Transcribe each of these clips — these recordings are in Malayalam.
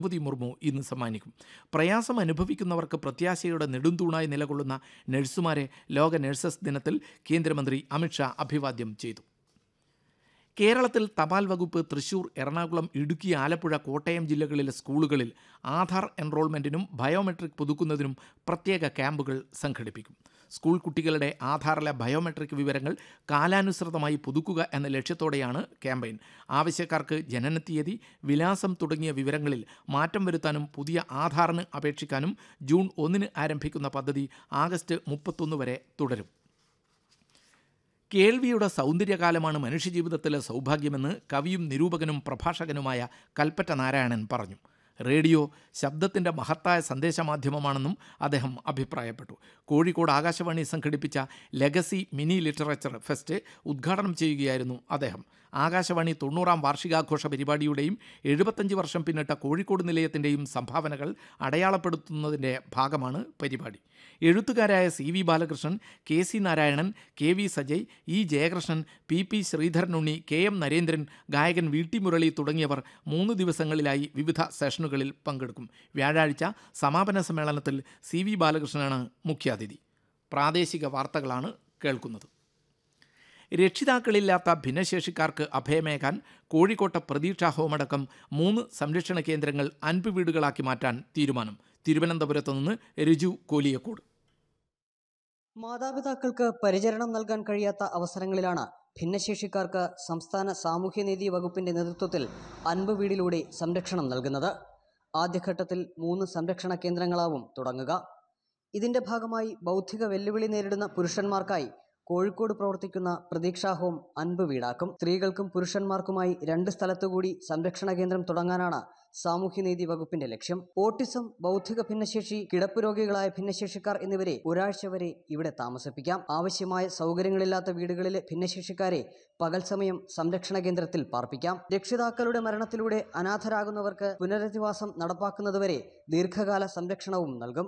ദ്രൗപതി മുർമു ഇന്ന് സമ്മാനിക്കും പ്രയാസം അനുഭവിക്കുന്നവർക്ക് പ്രത്യാശയുടെ നെടുന്തൂണായി നിലകൊള്ളുന്ന നഴ്സുമാരെ ലോക നഴ്സസ് ദിനത്തിൽ കേന്ദ്രമന്ത്രി അമിത്ഷാ അഭിവാദ്യം ചെയ്തു കേരളത്തിൽ തപാൽ വകുപ്പ് തൃശൂർ എറണാകുളം ഇടുക്കി ആലപ്പുഴ കോട്ടയം ജില്ലകളിലെ സ്കൂളുകളിൽ ആധാർ എൻറോൾമെൻറ്റിനും ബയോമെട്രിക് പുതുക്കുന്നതിനും പ്രത്യേക ക്യാമ്പുകൾ സംഘടിപ്പിക്കും സ്കൂൾ കുട്ടികളുടെ ആധാറിലെ ബയോമെട്രിക് വിവരങ്ങൾ കാലാനുസൃതമായി പുതുക്കുക എന്ന ലക്ഷ്യത്തോടെയാണ് ക്യാമ്പയിൻ ആവശ്യക്കാർക്ക് ജനനത്തീയതി വിലാസം തുടങ്ങിയ വിവരങ്ങളിൽ മാറ്റം വരുത്താനും പുതിയ ആധാറിന് അപേക്ഷിക്കാനും ജൂൺ ഒന്നിന് ആരംഭിക്കുന്ന പദ്ധതി ആഗസ്റ്റ് മുപ്പത്തൊന്ന് വരെ തുടരും കേൾവിയുടെ സൗന്ദര്യകാലമാണ് മനുഷ്യജീവിതത്തിലെ സൗഭാഗ്യമെന്ന് കവിയും നിരൂപകനും പ്രഭാഷകനുമായ കൽപ്പറ്റ നാരായണൻ പറഞ്ഞു റേഡിയോ ശബ്ദത്തിൻ്റെ മഹത്തായ സന്ദേശമാധ്യമമാണെന്നും അദ്ദേഹം അഭിപ്രായപ്പെട്ടു കോഴിക്കോട് ആകാശവാണി സംഘടിപ്പിച്ച ലെഗസി മിനി ലിറ്ററേച്ചർ ഫെസ്റ്റ് ഉദ്ഘാടനം ചെയ്യുകയായിരുന്നു അദ്ദേഹം ആകാശവാണി തൊണ്ണൂറാം വാർഷികാഘോഷ പരിപാടിയുടെയും എഴുപത്തഞ്ച് വർഷം പിന്നിട്ട കോഴിക്കോട് നിലയത്തിൻ്റെയും സംഭാവനകൾ അടയാളപ്പെടുത്തുന്നതിൻ്റെ ഭാഗമാണ് പരിപാടി എഴുത്തുകാരായ C V Balakrishnan K C Narayanan K V Sajay E Jayakrishnan P P Sreedharanunni K M Narendran ഗായകൻ വി ടി മുരളി തുടങ്ങിയവർ മൂന്ന് ദിവസങ്ങളിലായി വിവിധ സെഷനുകളിൽ പങ്കെടുക്കും വ്യാഴാഴ്ച സമാപന സമ്മേളനത്തിൽ സി വി ബാലകൃഷ്ണനാണ് മുഖ്യാതിഥി പ്രാദേശിക വാർത്തകളാണ് കേൾക്കുന്നത് രക്ഷിതാക്കളില്ലാത്ത ഭിന്നശേഷിക്കാർക്ക് അഭയമേകാൻ കോഴിക്കോട്ടെ പ്രതീക്ഷാ ഹോമടക്കം മൂന്ന് സംരക്ഷണ കേന്ദ്രങ്ങൾ അൻപ് വീടുകളാക്കി മാറ്റാൻ തീരുമാനം തിരുവനന്തപുരത്ത് നിന്ന് രജു കോലിയക്കോട് മാതാപിതാക്കൾക്ക് പരിചരണം നൽകാൻ കഴിയാത്ത അവസരങ്ങളിലാണ് ഭിന്നശേഷിക്കാർക്ക് സംസ്ഥാന സാമൂഹ്യനീതി വകുപ്പിന്റെ നേതൃത്വത്തിൽ അൻപ് വീടിലൂടെ സംരക്ഷണം നൽകുന്നത് ആദ്യഘട്ടത്തിൽ മൂന്ന് സംരക്ഷണ കേന്ദ്രങ്ങളാവും തുടങ്ങുക ഇതിന്റെ ഭാഗമായി ബൗദ്ധിക വെല്ലുവിളി നേരിടുന്ന പുരുഷന്മാർക്കായി കോഴിക്കോട് പ്രവർത്തിക്കുന്ന പ്രതീക്ഷാ ഹോം അൻപ് വീടാക്കും സ്ത്രീകൾക്കും പുരുഷന്മാർക്കുമായി രണ്ട് സ്ഥലത്തുകൂടി സംരക്ഷണ കേന്ദ്രം തുടങ്ങാനാണ് സാമൂഹ്യനീതി വകുപ്പിന്റെ ലക്ഷ്യം ഓട്ടിസം ബൗദ്ധിക ഭിന്നശേഷി കിടപ്പ് രോഗികളായ ഭിന്നശേഷിക്കാർ എന്നിവരെ ഒരാഴ്ച വരെ ഇവിടെ താമസിപ്പിക്കാം ആവശ്യമായ സൗകര്യങ്ങളില്ലാത്ത വീടുകളിലെ ഭിന്നശേഷിക്കാരെ പകൽ സമയം സംരക്ഷണ കേന്ദ്രത്തിൽ പാർപ്പിക്കാം രക്ഷിതാക്കളുടെ മരണത്തിലൂടെ അനാഥരാകുന്നവർക്ക് പുനരധിവാസം നടപ്പാക്കുന്നതുവരെ ദീർഘകാല സംരക്ഷണവും നൽകും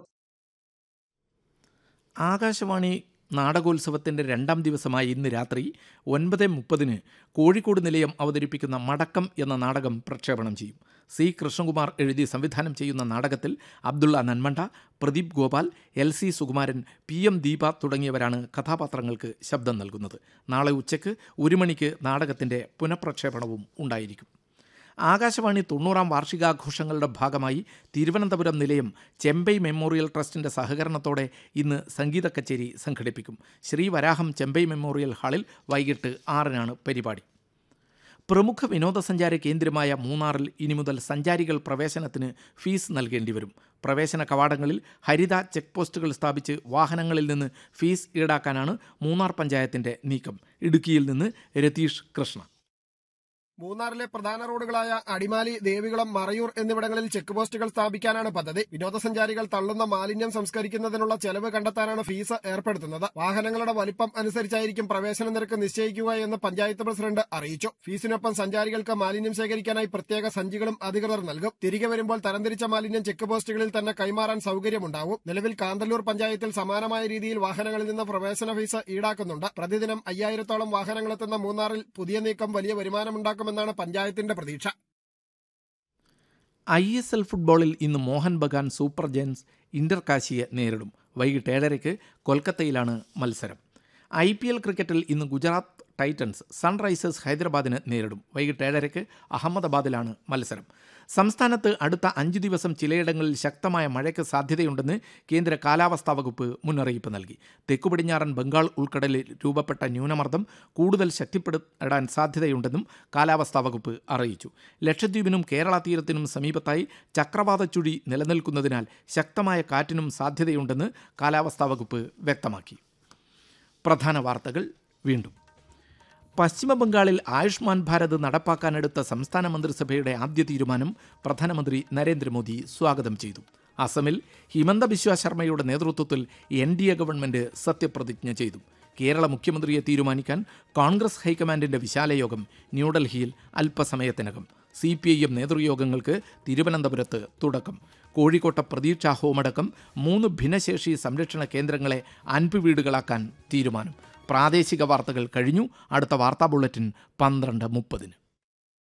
ആകാശവാണി നാടകോത്സവത്തിൻ്റെ രണ്ടാം ദിവസമായ ഇന്ന് രാത്രി ഒൻപത് മുപ്പതിന് കോഴിക്കോട് നിലയം അവതരിപ്പിക്കുന്ന മടക്കം എന്ന നാടകം പ്രക്ഷേപണം ചെയ്യും സി കൃഷ്ണകുമാർ എഴുതി സംവിധാനം ചെയ്യുന്ന നാടകത്തിൽ Abdulla Nanmanda Pradeep Gopal L C Sukumaran P M Deepa തുടങ്ങിയവരാണ് കഥാപാത്രങ്ങൾക്ക് ശബ്ദം നൽകുന്നത് നാളെ ഉച്ചയ്ക്ക് ഒരു മണിക്ക് നാടകത്തിൻ്റെ പുനഃപ്രക്ഷേപണവും ഉണ്ടായിരിക്കും ആകാശവാണി തൊണ്ണൂറാം വാർഷികാഘോഷങ്ങളുടെ ഭാഗമായി തിരുവനന്തപുരം നിലയം ചെമ്പൈ മെമ്മോറിയൽ ട്രസ്റ്റിൻ്റെ സഹകരണത്തോടെ ഇന്ന് സംഗീത കച്ചേരി സംഘടിപ്പിക്കും ശ്രീവരാഹം ചെമ്പൈ മെമ്മോറിയൽ ഹാളിൽ വൈകിട്ട് ആറിനാണ് പരിപാടി പ്രമുഖ വിനോദസഞ്ചാര കേന്ദ്രമായ മൂന്നാറിൽ ഇനി മുതൽ സഞ്ചാരികൾ പ്രവേശനത്തിന് ഫീസ് നൽകേണ്ടി വരും പ്രവേശന കവാടങ്ങളിൽ ഹരിത ചെക്ക് പോസ്റ്റുകൾ സ്ഥാപിച്ച് വാഹനങ്ങളിൽ നിന്ന് ഫീസ് ഈടാക്കാനാണ് മൂന്നാർ പഞ്ചായത്തിൻ്റെ നീക്കം ഇടുക്കിയിൽ നിന്ന് രതീഷ് കൃഷ്ണ മൂന്നാറിലെ പ്രധാന റോഡുകളായ അടിമാലി ദേവികുളം മറയൂർ എന്നിവിടങ്ങളിൽ ചെക്ക് പോസ്റ്റുകൾ സ്ഥാപിക്കാനാണ് പദ്ധതി വിനോദസഞ്ചാരികൾ തള്ളുന്ന മാലിന്യം സംസ്കരിക്കുന്നതിനുള്ള ചെലവ് കണ്ടെത്താനാണ് ഫീസ് ഏർപ്പെടുത്തുന്നത് വാഹനങ്ങളുടെ വലിപ്പം അനുസരിച്ചായിരിക്കും പ്രവേശന നിരക്ക് നിശ്ചയിക്കുക എന്ന് പഞ്ചായത്ത് പ്രസിഡന്റ് അറിയിച്ചു ഫീസിനൊപ്പം സഞ്ചാരികൾക്ക് മാലിന്യം ശേഖരിക്കാനായി പ്രത്യേക സഞ്ചികളും അധികൃതർ നൽകും തിരികെ വരുമ്പോൾ തരംതിരിച്ച മാലിന്യം ചെക്ക് പോസ്റ്റുകളിൽ തന്നെ കൈമാറാൻ സൗകര്യമുണ്ടാവും നിലവിൽ കാന്തല്ലൂർ പഞ്ചായത്തിൽ സമാനമായ രീതിയിൽ വാഹനങ്ങളിൽ നിന്ന് പ്രവേശന ഫീസ് ഈടാക്കുന്നുണ്ട് പ്രതിദിനം അയ്യായിരത്തോളം വാഹനങ്ങളെത്തുന്ന മൂന്നാറിൽ പുതിയ നീക്കം വലിയ വരുമാനമുണ്ടാക്കും ഉണ്ടാക്കുമെന്നാണ് പഞ്ചായത്തിന്റെ പ്രതീക്ഷ ഐ എസ് എൽ ഫുട്ബോളിൽ ഇന്ന് Mohun Bagan super giants Inter കാശിയെ നേരിടും വൈകിട്ട് ഏഴരയ്ക്ക് കൊൽക്കത്തയിലാണ് മത്സരം ഐ പി എൽ ക്രിക്കറ്റിൽ ഇന്ന് ഗുജറാത്ത് ടൈറ്റൻസ് സൺറൈസേഴ്സ് ഹൈദരാബാദിനെ നേരിടും വൈകിട്ട് ഏഴരയ്ക്ക് അഹമ്മദാബാദിലാണ് മത്സരം സംസ്ഥാനത്ത് അടുത്ത അഞ്ച് ദിവസം ചിലയിടങ്ങളിൽ ശക്തമായ മഴയ്ക്ക് സാധ്യതയുണ്ടെന്ന് കേന്ദ്ര കാലാവസ്ഥാ വകുപ്പ് മുന്നറിയിപ്പ് നൽകി തെക്കു പടിഞ്ഞാറൻ ബംഗാൾ ഉൾക്കടലിൽ രൂപപ്പെട്ട ന്യൂനമർദ്ദം കൂടുതൽ ശക്തിപ്പെടാൻ സാധ്യതയുണ്ടെന്നും കാലാവസ്ഥാ വകുപ്പ് അറിയിച്ചു ലക്ഷദ്വീപിനും കേരള തീരത്തിനും സമീപത്തായി ചക്രവാത ചുഴി നിലനിൽക്കുന്നതിനാൽ ശക്തമായ കാറ്റിനും സാധ്യതയുണ്ടെന്ന് കാലാവസ്ഥാ വകുപ്പ് വ്യക്തമാക്കി പ്രധാന വാർത്തകൾ വീണ്ടും പശ്ചിമബംഗാളിൽ ആയുഷ്മാൻ ഭാരത് നടപ്പാക്കാനെടുത്ത സംസ്ഥാന മന്ത്രിസഭയുടെ ആദ്യ തീരുമാനം പ്രധാനമന്ത്രി നരേന്ദ്രമോദി സ്വാഗതം ചെയ്തു അസമിൽ ഹിമന്ത ബിശ്വ ശർമ്മയുടെ നേതൃത്വത്തിൽ എൻ ഡി എ ഗവൺമെന്റ് സത്യപ്രതിജ്ഞ ചെയ്തു കേരള മുഖ്യമന്ത്രിയെ തീരുമാനിക്കാൻ കോൺഗ്രസ് ഹൈക്കമാൻഡിന്റെ വിശാല യോഗം ന്യൂഡൽഹിയിൽ അല്പസമയത്തിനകം സി പി ഐ എം നേതൃയോഗങ്ങൾക്ക് തിരുവനന്തപുരത്ത് തുടക്കം കോഴിക്കോട്ടെ പ്രതീക്ഷാ ഹോമടക്കം മൂന്ന് ഭിന്നശേഷി സംരക്ഷണ കേന്ദ്രങ്ങളെ അൻപ് വീടുകളാക്കാൻ തീരുമാനം പ്രാദേശിക വാർത്തകൾ കഴിഞ്ഞു അടുത്ത വാർത്താ ബുള്ളറ്റിൻ പന്ത്രണ്ട് മുപ്പതിന്